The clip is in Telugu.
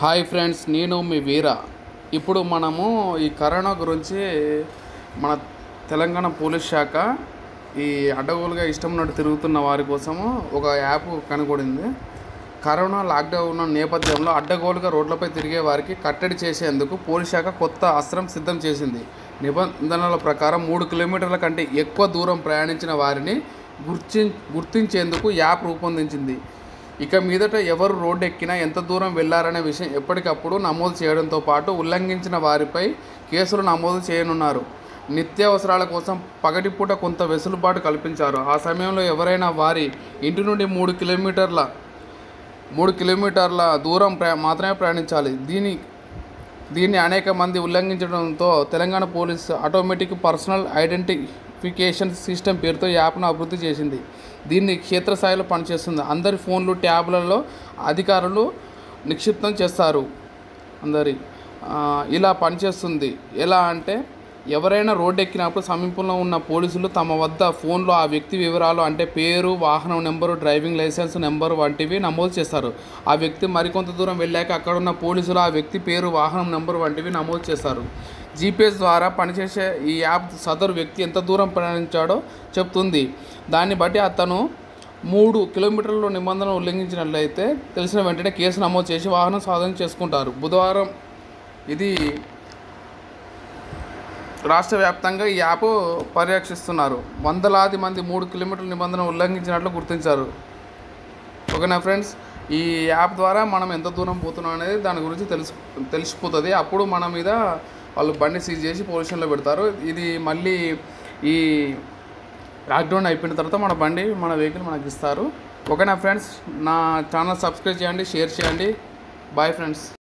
హాయ్ ఫ్రెండ్స్ నేను మీ వీర ఇప్పుడు మనము ఈ కరోనా గురించి మన తెలంగాణ పోలీస్ శాఖ ఈ అడ్డగోలుగా ఇష్టం ఉన్నట్టు తిరుగుతున్న వారి కోసము ఒక యాప్ కనుగొడింది కరోనా లాక్డౌన్ ఉన్న నేపథ్యంలో అడ్డగోలుగా రోడ్లపై తిరిగే వారికి కట్టడి చేసేందుకు పోలీస్ శాఖ కొత్త అస్త్రం సిద్ధం చేసింది నిబంధనల ప్రకారం మూడు కిలోమీటర్ల కంటే ఎక్కువ దూరం ప్రయాణించిన వారిని గుర్తి గుర్తించేందుకు యాప్ రూపొందించింది ఇక మీదట ఎవరు రోడ్డు ఎక్కినా ఎంత దూరం వెళ్లారనే విషయం ఎప్పటికప్పుడు నమోదు చేయడంతో పాటు ఉల్లంఘించిన వారిపై కేసులు నమోదు చేయనున్నారు నిత్యావసరాల కోసం పగటిపూట కొంత వెసులుబాటు కల్పించారు ఆ సమయంలో ఎవరైనా వారి ఇంటి నుండి మూడు కిలోమీటర్ల మూడు కిలోమీటర్ల దూరం ప్రయా మాత్రమే ప్రయాణించాలి దీని దీన్ని అనేక మంది ఉల్లంఘించడంతో Telangana police automatic personal identification system పేరుతో యాప్ను అభివృద్ధి చేసింది దీన్ని క్షేత్రస్థాయిలో పనిచేస్తుంది అందరి ఫోన్లు ట్యాబ్లలో అధికారులు నిక్షిప్తం చేస్తారు అందరి ఆ, ఇలా పనిచేస్తుంది ఎలా అంటే ఎవరైనా రోడ్డు ఎక్కినప్పుడు సమీపంలో ఉన్న పోలీసులు తమ వద్ద ఫోన్లో ఆ వ్యక్తి వివరాలు అంటే పేరు వాహనం నెంబరు డ్రైవింగ్ లైసెన్స్ నెంబరు వంటివి నమోదు చేస్తారు ఆ వ్యక్తి మరికొంత దూరం వెళ్ళాక అక్కడ ఉన్న పోలీసులు ఆ వ్యక్తి పేరు వాహనం నెంబరు వంటివి నమోదు చేస్తారు జీపీఎస్ ద్వారా పనిచేసే ఈ యాప్ సదరు వ్యక్తి ఎంత దూరం ప్రయాణించాడో చెప్తుంది దాన్ని బట్టి అతను మూడు కిలోమీటర్ల నిబంధనలు ఉల్లంఘించినట్లయితే తెలిసిన వెంటనే కేసు నమోదు చేసి వాహనం స్వాధీనం చేసుకుంటారు బుధవారం ఇది రాష్ట్ర వ్యాప్తంగా ఈ యాప్ పర్యవేక్షిస్తున్నారు వందలాది మంది మూడు కిలోమీటర్ల నిబంధన ఉల్లంఘించినట్లు గుర్తించారు ఓకేనా ఫ్రెండ్స్ ఈ యాప్ ద్వారా మనం ఎంత దూరం పోతున్నాం అనేది దాని గురించి తెలుసు తెలిసిపోతుంది అప్పుడు మన మీద వాళ్ళు బండి సీజ్ చేసి పొజిషన్లో పెడతారు ఇది మళ్ళీ ఈ లాక్డౌన్ అయిపోయిన తర్వాత మన బండి మన వెహికల్ మనకి ఇస్తారు ఓకేనా ఫ్రెండ్స్ నా ఛానల్ సబ్స్క్రైబ్ చేయండి షేర్ చేయండి బాయ్ ఫ్రెండ్స్